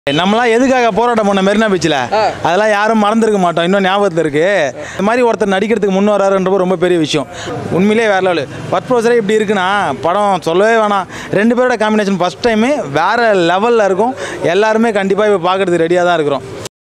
நம்மளாம் எதுக்காக போராட்டம் பண்ண மெரினா பீச்சில் அதெல்லாம் யாரும் மறந்துருக்க மாட்டோம் இன்னும் ஞாபகத்தில் இருக்கு இந்த மாதிரி ஒருத்தர் நடிக்கிறதுக்கு முன் வராருன்றப்போ ரொம்ப பெரிய விஷயம் உண்மையிலே வேற லெவலு ஃபர்ஸ்ட் ப்ரோசரே இப்படி இருக்குன்னா படம் சொல்லவே வேணாம் ரெண்டு பேரோட காம்பினேஷன் ஃபர்ஸ்ட் டைமு வேற லெவலில் இருக்கும் எல்லாருமே கண்டிப்பாக இப்போ பார்க்கறதுக்கு ரெடியாக தான் இருக்கிறோம்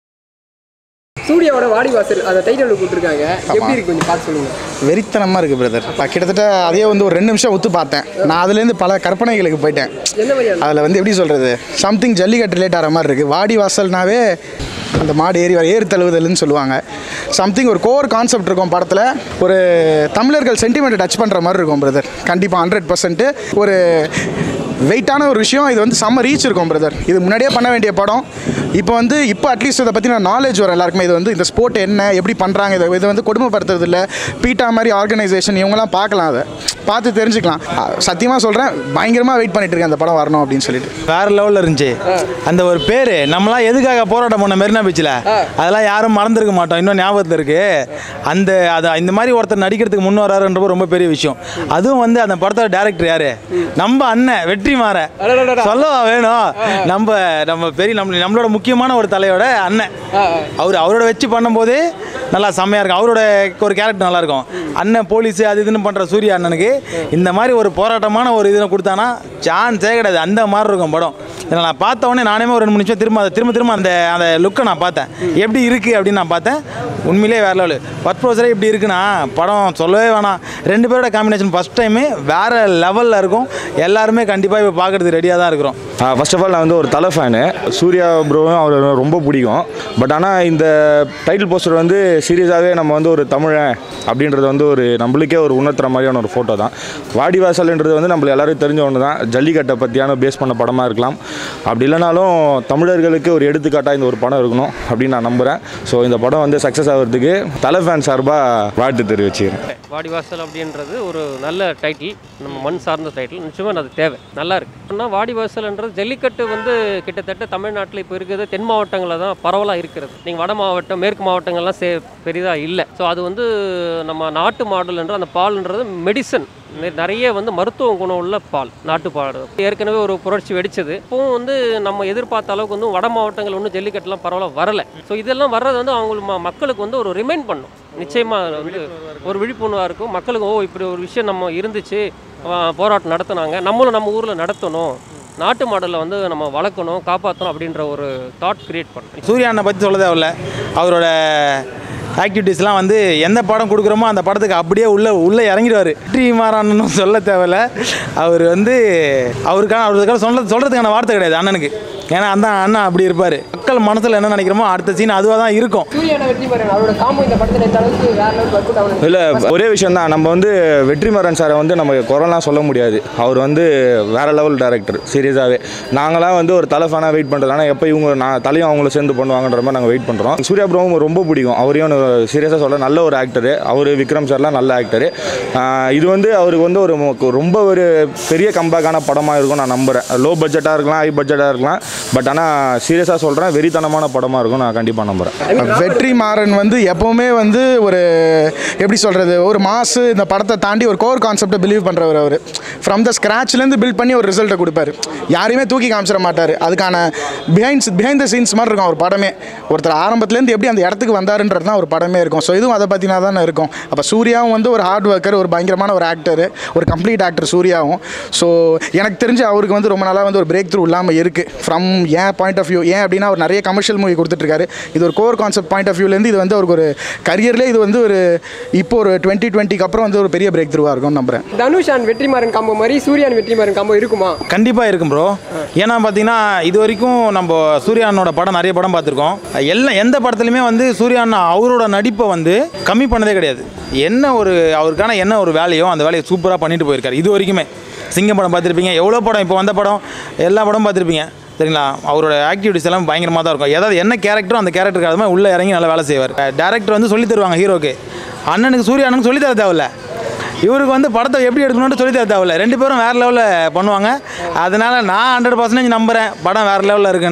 சூர்யாவோட வாடிவாசல் அந்த டைட்டில் கொடுத்துருக்காங்க எப்படி இருக்கு கொஞ்சம் பார்த்து சொல்லுங்க வெறித்தனமாக இருக்குது பிரதர் கிட்டத்தட்ட அதே வந்து ஒரு ரெண்டு நிமிஷம் ஒத்து பார்த்தேன் நான் அதுலேருந்து பல கற்பனைகளுக்கு போயிட்டேன் என்ன மாதிரியான அதில் வந்து எப்படி சொல்கிறது சம்திங் ஜல்லிக்கட்டு ரிலேட் ஆகிற மாதிரி இருக்குது வாடி வாசல்னாவே அந்த மாடு ஏறி வர ஏறு தழுவுதல்னு சொல்லுவாங்க சம்திங் ஒரு கோர் கான்செப்ட் இருக்கும் படத்தில் ஒரு தமிழர்கள் சென்டிமெண்ட்டை டச் பண்ணுற மாதிரி இருக்கும் பிரதர் கண்டிப்பாக ஹண்ட்ரட் பர்சன்ட்டு ஒரு வெயிட்டான ஒரு விஷயம் இது வந்து செம்ம ரீச் இருக்கும் பிரதர் இது முன்னாடியே பண்ண வேண்டிய படம் இப்போ வந்து இப்போ அட்லீஸ்ட் இதை பற்றின நாலேஜ் வரும் எல்லாருக்குமே இது வந்து இந்த ஸ்போர்ட் என்ன எப்படி பண்ணுறாங்க இதை இது வந்து கொடுமைப்படுத்துறது இல்லை பீட்டா மாதிரி ஆர்கனைசேஷன் இவங்கெல்லாம் பார்க்கலாம் அதை பார்த்து தெரிஞ்சுக்கலாம் சத்தியமாக சொல்கிறேன் பயங்கரமாக வெயிட் பண்ணிட்டு இருக்கேன் அந்த படம் வரணும் அப்படின்னு சொல்லிட்டு வேற லெவலில் இருந்துச்சு அந்த ஒரு பேர் நம்மளாம் எதுக்காக போராட்டம் பண்ண மெரினா பீச்சில் அதெல்லாம் யாரும் மறந்துருக்க மாட்டோம் இன்னும் ஞாபகத்தில் இருக்கு அந்த அது இந்த மாதிரி ஒருத்தர் நடிக்கிறதுக்கு முன் வராருன்றப்போ ரொம்ப பெரிய விஷயம் அதுவும் வந்து அந்த படத்தோட டேரக்டர் யாரு நம்ம அண்ணன் வெற்றி மாற சொல்லவா வேணும் நம்ம நம்ம பெரிய நம்ம நம்மளோட முக்கியமான ஒரு தலையோட அண்ணன் அவர் அவரோட வச்சு பண்ணும்போது நல்லா செம்மையாக இருக்கும் அவரோட ஒரு கேரக்டர் நல்லா இருக்கும் அண்ணன் போலீஸ் அது இதுன்னு பண்ணுற சூர்யா அண்ணனுக்கு இந்த மாதிரி ஒரு போராட்டமான ஒரு இதில் கொடுத்தானா சான்ஸே கிடையாது அந்த மாதிரி இருக்கும் படம் இதை நான் பார்த்த உடனே நானே ஒரு ரெண்டு மூணு நிமிஷம் திரும்ப அதை திரும்ப திரும்ப அந்த அந்த லுக்கை நான் பார்த்தேன் எப்படி இருக்குது அப்படின்னு நான் பார்த்தேன் உண்மையிலே வேற லெவலு ஃபர்ஸ்ட் ப்ரோசரே இப்படி இருக்குன்னா படம் சொல்லவே வேணாம் ரெண்டு பேரோட காம்பினேஷன் ஃபஸ்ட் டைமு வேற லெவலில் இருக்கும் எல்லாருமே கண்டிப்பாக இப்போ பார்க்கறதுக்கு ரெடியாக தான் இருக்கிறோம் ஃபர்ஸ்ட் ஆஃப் ஆல் நான் வந்து ஒரு தலை ஃபேனு சூர்யா ப்ரோவும் அவர் ரொம்ப பிடிக்கும் பட் ஆனால் இந்த டைட்டில் போஸ்டர் வந்து சீரியஸாகவே நம்ம வந்து ஒரு தமிழன் அப்படின்றது வந்து ஒரு நம்மளுக்கே ஒரு உணர்த்துற மாதிரியான ஒரு ஃபோட்டோ தான் வாடிவாசல்ன்றது வந்து நம்மளுக்கு எல்லாருக்கும் தெரிஞ்ச ஒன்று தான் ஜல்லிக்கட்டை பற்றியான பேஸ் பண்ண படமாக இருக்கலாம் அப்படி இல்லைனாலும் தமிழர்களுக்கு ஒரு எடுத்துக்காட்டாக இந்த ஒரு படம் இருக்கணும் அப்படின்னு நான் நம்புகிறேன் ஸோ இந்த படம் வந்து சக்ஸஸ் ஆகிறதுக்கு தலை ஃபேன் சார்பாக வாழ்த்து தெரிவிச்சுக்கிறேன் வாடிவாசல் அப்படின்றது ஒரு நல்ல டைட்டில் நம்ம மண் சார்ந்த டைட்டில் நிச்சயமாக அது தேவை நல்லா இருக்கு ஆனால் வாடிவாசல்ன்றது ஜல்லிக்கட்டு வந்து கிட்டத்தட்ட தமிழ்நாட்டில் இப்போ இருக்கிறது தென் மாவட்டங்களில் தான் பரவலாக இருக்கிறது நீங்கள் வட மாவட்டம் மேற்கு மாவட்டங்கள்லாம் சே பெரிதாக இல்லை ஸோ அது வந்து நம்ம நாட்டு மாடல்ன்ற அந்த பால்ன்றது மெடிசன் நிறைய வந்து மருத்துவ குணம் உள்ள பால் நாட்டுப்பால் ஏற்கனவே ஒரு புரட்சி வெடிச்சது இப்போவும் வந்து நம்ம எதிர்பார்த்த அளவுக்கு வந்து வட மாவட்டங்கள் ஒன்றும் ஜல்லிக்கட்டுலாம் பரவாயில்ல வரல ஸோ இதெல்லாம் வர்றது வந்து அவங்க ம- மக்களுக்கு வந்து ஒரு ரிமைண்ட் பண்ணும் நிச்சயமாக வந்து ஒரு விழிப்புணர்வாக இருக்கும் மக்களுக்கு ஓ இப்படி ஒரு விஷயம் நம்ம இருந்துச்சு ஆ, போராட்டம் நடத்துனாங்க நம்மளும் நம்ம ஊரில் நடத்தணும் நாட்டு மாடலை வந்து நம்ம வளர்க்கணும் காப்பாற்றணும் அப்படின்ற ஒரு தாட் கிரியேட் பண்ணணும் சூர்யா அண்ணனை பற்றி சொல்ல தேவையில்ல அவரோட ஆக்டிவிட்டீஸ்லாம் வந்து எந்த படம் கொடுக்குறோமோ அந்த படத்துக்கு அப்படியே உள்ளே உள்ளே இறங்கிடுவார் வெற்றி மாறான்னு சொல்ல தேவையில்ல அவர் வந்து அவருக்கான அவருக்கான சொல்ல சொல்கிறதுக்கான வார்த்தை கிடையாது அண்ணனுக்கு ஏன்னா அந்த அண்ணன் அப்படி இருப்பார் மக்கள் மனசில் என்ன நினைக்கிறோமோ அடுத்த சீன் அதுவாக தான் இருக்கும் சூர்யான வெற்றி மாறன் அவரோட காம்போ இந்த படத்தில் இந்த அளவுக்கு வேற லெவல் ஒர்க் அவுட் ஆகணும் இல்லை ஒரே விஷயம் தான் நம்ம வந்து வெற்றிமாறன் சாரை வந்து நம்ம குரலாம் சொல்ல முடியாது அவர் வந்து வேற லெவல் டேரக்டர் சீரியஸாகவே நாங்களாம் வந்து ஒரு தலை ஃபேனாக வெயிட் பண்ணுறது ஆனால் எப்போ இவங்க நான் தலையும் அவங்கள சேர்ந்து பண்ணுவாங்கன்ற மாதிரி நாங்கள் வெயிட் பண்ணுறோம் சூர்யா ப்ரோவும் ரொம்ப பிடிக்கும் அவரையும் சீரியஸாக சொல்ல நல்ல ஒரு ஆக்டரு அவர் விக்ரம் சார்லாம் நல்ல ஆக்டரு இது வந்து அவருக்கு வந்து ஒரு மொ- ரொம்ப ஒரு பெரிய கம்பேக்கான படமாக இருக்கும் நான் நம்புகிறேன் லோ பட்ஜெட்டாக இருக்கலாம் ஹை பட்ஜெட்டாக இருக்கலாம் பட் ஆனால் சீரியஸாக சொல்கிறேன் வெறித்தனமான படமாக இருக்கும் நான் கண்டிப்பாக நம்புகிறேன் வெற்றி மாறன் வந்து எப்பவுமே வந்து ஒரு எப்படி சொல்கிறது ஒரு மாசு இந்த படத்தை தாண்டி ஒரு கோர் கான்செப்டை பிலீவ் பண்ணுறவர் அவர் ஃப்ரம் த ஸ்க்ராட்ச்லேருந்து பில்ட் பண்ணி ஒரு ரிசல்ட்டை கொடுப்பாரு யாரையுமே தூக்கி காமிச்சிட மாட்டார் அதுக்கான பிஹைண்ட்ஸ் பிஹைண்ட் த சீன்ஸ் மாதிரி இருக்கும் அவர் படமே ஒருத்தர் ஆரம்பத்துலேருந்து எப்படி அந்த இடத்துக்கு வந்தாருன்றது தான் ஒரு படமே இருக்கும் ஸோ இதுவும் அதை பற்றினா தானே இருக்கும் அப்போ சூர்யாவும் வந்து ஒரு ஹார்ட் ஒர்க்கர் ஒரு பயங்கரமான ஒரு ஆக்டர் ஒரு கம்ப்ளீட் ஆக்டர் சூர்யாவும் ஸோ எனக்கு தெரிஞ்சு அவருக்கு வந்து ரொம்ப நாளாக வந்து ஒரு பிரேக் த்ரூ இல்லாமல் இருக்குது ஃப்ரம் ஏன் பாயிண்ட் ஆஃப் வியூ ஏன் அப்படின்னா அவர் நிறைய கமர்ஷியல் மூவி கொடுத்துட்ருக்காரு இது ஒரு கோர் கான்செப்ட் பாயிண்ட் ஆஃப் வியூலேருந்து இது வந்து அவருக்கு ஒரு கரியர்லேயே இது வந்து ஒரு இப்போ ஒரு டுவெண்ட்டி டுவெண்ட்டிக்கு அப்புறம் வந்து ஒரு பெரிய பிரேக் த்ரூவாக இருக்கும்னு நம்புறேன் தனுஷ் அண்ட் வெற்றிமாறன் காம்போ மாதிரி சூர்யான் வெற்றிமாறன் காம்போ இருக்குமா கண்டிப்பாக இருக்கும் ப்ரோ ஏன்னா பார்த்தீங்கன்னா இது வரைக்கும் நம்ம சூர்யா அண்ணனோட படம் நிறைய படம் பார்த்துருக்கோம் எல்லாம் எந்த படத்துலையுமே வந்து சூர்யா அண்ணா அவரோட நடிப்பை வந்து கம்மி பண்ணதே கிடையாது என்ன ஒரு அவருக்கான என்ன ஒரு வேலையோ அந்த வேலையை சூப்பராக பண்ணிட்டு போயிருக்காரு இது வரைக்குமே சிங்கம் படம் பார்த்துருப்பீங்க எவ்வளோ படம் இப்போ வந்த படம் எல்லா படமும் பார்த்துருப்பீங்க சரிங்களா அவரோட ஆக்டிவிட்டிஸ் எல்லாம் பயங்கரமாக தான் இருக்கும் ஏதாவது என்ன கேரக்டரோ அந்த கேரக்டருக்கு அது மாதிரி உள்ளே இறங்கி நல்லா வேலை செய்வார் டேரக்டர் வந்து சொல்லி தருவாங்க ஹீரோக்கு அண்ணனுக்கு சூர்யா அண்ணனுக்கு சொல்லி தர தேவையில்ல இவருக்கு வந்து படத்தை எப்படி எடுக்கணும்னு சொல்லி தர தேவையில்ல ரெண்டு பேரும் வேறு லெவலில் பண்ணுவாங்க அதனால் நான் ஹண்ட்ரட் பர்சன்டேஜ் நம்புகிறேன் படம் வேறு லெவலில் இருக்குன்னு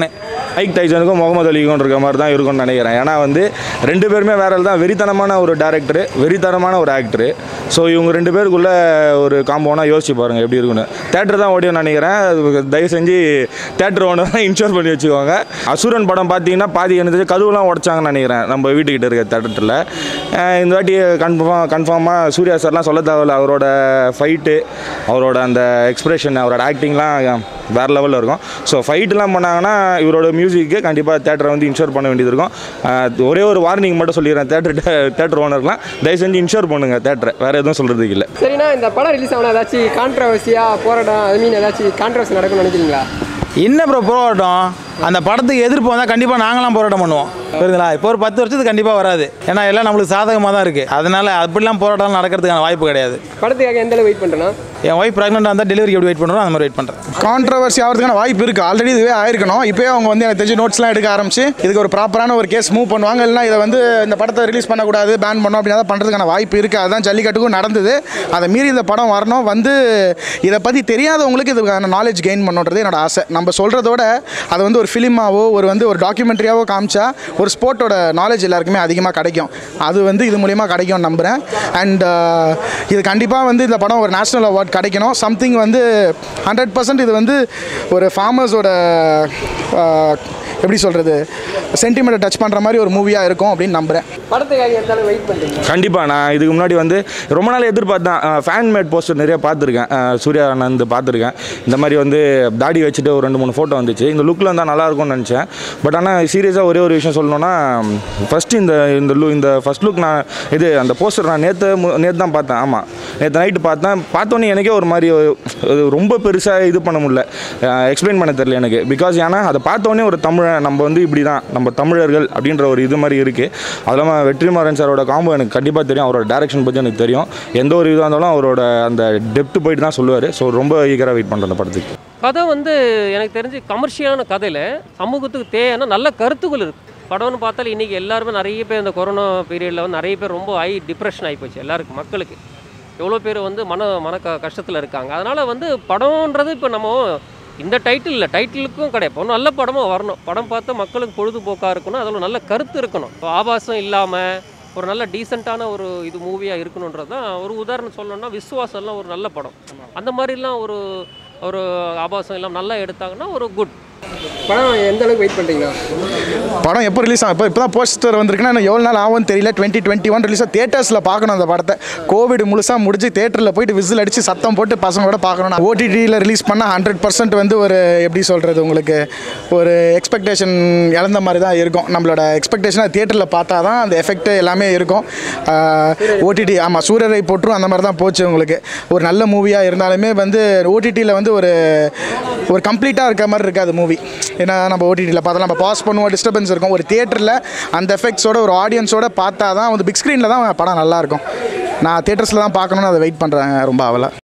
மைக் டைசனுக்கும் முகமது அலிக்கும் இருக்க மாதிரி தான் இருக்கும்னு நினைக்கிறேன் ஏன்னா வந்து ரெண்டு பேருமே வேற ஆள் தான் வெறித்தனமான ஒரு டேரக்டர் வெறித்தனமான ஒரு ஆக்டர் ஸோ இவங்க ரெண்டு பேருக்குள்ள ஒரு காம்போனா யோசிச்சு பாருங்க எப்படி இருக்குன்னு தேட்டர் தான் ஓடியும் நினைக்கிறேன் அது தயவு செஞ்சு தேட்டர் ஓனர் தான் இன்ஷூர் பண்ணி வச்சுக்கோங்க அசுரன் படம் பார்த்தீங்கன்னா பாதி எனக்கு கதவுலாம் உடச்சாங்கன்னு நினைக்கிறேன் நம்ம வீட்டுக்கிட்ட இருக்க தேட்டரில் இந்த வாட்டி கன்ஃபார்ம் கன்ஃபார்மாக சூர்யா சார்லாம் சொல்ல தேவையில்ல அவரோட ஃபைட்டு அவரோட அந்த எக்ஸ்பிரஷன் அவரோட ஆக்டிங்லாம் வேறு லெவலில் இருக்கும் ஸோ ஃபைட்லாம் பண்ணாங்கன்னா இவரோட மியூசிக்கு கண்டிப்பாக தேட்டரை வந்து இன்ஷூர் பண்ண வேண்டியது இருக்கும் அஹ் ஒரே ஒரு வார்னிங் மட்டும் சொல்லிடுறேன் தேட்டர் தேட்டர் ஓனர்லாம் தயவு செஞ்சு இன்ஷூர் பண்ணுங்க தேட்டரை வேறு எதுவும் சொல்கிறதுக்கு இல்லை சரிண்ணா இந்த படம் ரிலீஸ் ஆகணும் ஏதாச்சும் கான்ட்ரவர்சியாக போராட்டம் ஐ மீன் ஏதாச்சும் கான்ட்ரவர்சி நடக்கும்னு நினைக்கிறீங்களா என்ன ப்ரோ போராட்டம் அந்த படத்துக்கு எதிர்ப்பு வந்தால் கண்டிப்பாக நாங்களாம் போராட்டம் பண்ணுவோம் புரியுதுங்களா இப்போ ஒரு பத்து வருஷத்துக்கு கண்டிப்பாக வராது ஏன்னா எல்லாம் நம்மளுக்கு சாதகமாக தான் இருக்குது அதனால அப்படிலாம் போராட்டம் நடக்கிறதுக்கான வாய்ப்பு கிடையாது படத்துக்காக எந்த அளவு வெயிட் பண்ணுறேன்னா என் ஒய்ஃப் ப்ரெக்னெண்ட்டாக இருந்தால் டெலிவரி எப்படி வெயிட் பண்ணுறோம் அந்த மாதிரி வெயிட் பண்ணுறேன் கான்ட்ரவர்சி ஆகிறதுக்கான வாய்ப்பு இருக்குது ஆல்ரெடி இதுவே ஆயிருக்கணும் இப்போயே அவங்க வந்து எனக்கு தெரிஞ்சு நோட்ஸ்லாம் எடுக்க ஆரம்பிச்சு இதுக்கு ஒரு ப்ராப்பரான ஒரு கேஸ் மூவ் பண்ணுவாங்க இல்லைனா இதை வந்து இந்த படத்தை ரிலீஸ் பண்ணக்கூடாது பேன் பண்ணோம் அப்படின்னா தான் பண்ணுறதுக்கான வாய்ப்பு இருக்குது அதுதான் ஜல்லிக்கட்டுக்கும் நடந்தது அதை மீறி இந்த படம் வரணும் வந்து இதை பற்றி தெரியாதவங்களுக்கு இதுக்கான நாலேஜ் கெயின் பண்ணுன்றது என்னோட ஆசை நம்ம சொல்கிறதோட அதை வந்து ஒரு ஃபிலிமாவோ ஒரு வந்து ஒரு டாக்குமெண்ட்ரியாவோ காமிச்சா ஒரு ஸ்போர்ட்டோட நாலேஜ் எல்லாருக்குமே அதிகமாக கிடைக்கும் அது வந்து இது மூலிமா கிடைக்கும்னு நம்புகிறேன் அண்ட் இது கண்டிப்பாக வந்து இந்த படம் ஒரு நேஷ்னல் அவார்ட் கிடைக்கணும் சம்திங் வந்து ஹண்ட்ரட் பர்சன்ட் இது வந்து ஒரு ஃபார்மர்ஸோட எப்படி சொல்கிறது சென்டிமெண்ட்டை டச் பண்ணுற மாதிரி ஒரு மூவியாக இருக்கும் அப்படின்னு நம்புகிறேன் படத்துக்காக எந்த அளவு வெயிட் பண்ணுறீங்க கண்டிப்பாக நான் இதுக்கு முன்னாடி வந்து ரொம்ப நாள் எதிர்பார்த்தேன் ஃபேன் மேட் போஸ்டர் நிறைய பார்த்துருக்கேன் அஹ் சூர்யா ஆனந்த் பார்த்துருக்கேன் இந்த மாதிரி வந்து தாடி வச்சுட்டு ஒரு ரெண்டு மூணு ஃபோட்டோ வந்துச்சு இந்த லுக்கில் இருந்தால் நல்லா இருக்கும்னு நினச்சேன் பட் ஆனால் சீரியஸாக ஒரே ஒரு விஷயம் சொல்லணும்னா ஃபஸ்ட்டு இந்த இந்த லு இந்த ஃபஸ்ட் லுக் நான் இது அந்த போஸ்டர் நான் நேற்று நேற்று தான் பார்த்தேன் ஆமாம் நேற்று நைட்டு பார்த்தேன் பார்த்தோன்னே எனக்கே ஒரு மாதிரி அது ரொம்ப பெருசாக இது பண்ண முடியல எக்ஸ்பிளைன் பண்ண தெரியல எனக்கு பிகாஸ் ஏன்னா அதை பார்த்தோன்னே ஒரு தமிழன் நம்ம வந்து இப்படி தான் நம்ம தமிழர்கள் அப்படின்ற ஒரு இது மாதிரி இருக்குது அது இல்லாமல் வெற்றிமாறன் சாரோட காம்போ எனக்கு கண்டிப்பாக தெரியும் அவரோட டேரக்ஷன் பற்றி எனக்கு தெரியும் எந்த ஒரு இதாக இருந்தாலும் அவரோட அந்த டெப்த் போயிட்டு தான் சொல்லுவார் ஸோ ரொம்ப ஈகராக வெயிட் பண்ணுறேன் அந்த படத்துக்கு கதை வந்து எனக்கு தெரிஞ்சு கமர்ஷியலான கதையில் சமூகத்துக்கு தேவையான நல்ல கருத்துக்கள் இருக்குது படம்னு பார்த்தாலும் இன்றைக்கி எல்லாருமே நிறைய பேர் இந்த கொரோனா பீரியடில் வந்து நிறைய பேர் ரொம்ப ஹை டிப்ரெஷன் ஆகிப்போச்சு எல்லாருக்கும் மக்களுக்கு எவ்வளோ பேர் வந்து மன மன க கஷ்டத்தில் இருக்காங்க அதனால் வந்து படம்ன்றது இப்போ நம்ம இந்த டைட்டில் இல்லை டைட்டிலுக்கும் கிடையாது இப்போ நல்ல படமாக வரணும் படம் பார்த்தா மக்களுக்கு பொழுதுபோக்காக இருக்கணும் அதில் நல்ல கருத்து இருக்கணும் இப்போ ஆபாசம் இல்லாமல் ஒரு நல்ல டீசெண்டான ஒரு இது மூவியாக இருக்கணுன்றது தான் ஒரு உதாரணம் சொல்லணும்னா விஸ்வாசம்லாம் ஒரு நல்ல படம் அந்த மாதிரிலாம் ஒரு ஒரு ஆபாசம் எல்லாம் நல்லா எடுத்தாங்கன்னா ஒரு குட் படம் எந்த அளவுக்கு வெயிட் பண்ணுறீங்களா படம் எப்போ ரிலீஸ் ஆகும் இப்போ இப்போ தான் போஸ்டர் வந்திருக்குன்னா இன்னும் எவ்வளோ நாள் ஆகும்னு தெரியல டுவெண்ட்டி டுவெண்ட்டி ஒன் ரிலீஸாக தேட்டர்ஸில் பார்க்கணும் அந்த படத்தை கோவிட் முழுசாக முடிஞ்சு தேட்டரில் போயிட்டு விசில் அடித்து சத்தம் போட்டு பசங்களோட பார்க்கணும் ஓடிடியில் ரிலீஸ் பண்ணால் ஹண்ட்ரட் பர்சன்ட் வந்து ஒரு எப்படி சொல்கிறது உங்களுக்கு ஒரு எக்ஸ்பெக்டேஷன் இழந்த மாதிரி தான் இருக்கும் நம்மளோட எக்ஸ்பெக்டேஷனை தேட்டரில் பார்த்தா தான் அந்த எஃபெக்ட் எல்லாமே இருக்கும் ஓடிடி ஆமாம் சூரியரை போற்றும் அந்த மாதிரி தான் போச்சு உங்களுக்கு ஒரு நல்ல மூவியாக இருந்தாலுமே வந்து ஓடிடியில் வந்து ஒரு ஒரு கம்ப்ளீட்டாக இருக்க மாதிரி இருக்காது மூவி ஏன்னா நம்ம ஓடிடியில் பார்த்தா நம்ம பாஸ் பண்ணுவோம் டிஸ்டர்பன்ஸ் இருக்கும் ஒரு தியேட்டரில் அந்த எஃபெக்ட்ஸோட ஒரு ஆடியன்ஸோட பார்த்தா தான் வந்து பிக் ஸ்க்ரீனில் தான் படம் நல்லாயிருக்கும் நான் தேட்டர்ஸில் தான் பார்க்கணுன்னு அதை வெயிட் பண்ணுறேன் ரொம்ப அவலை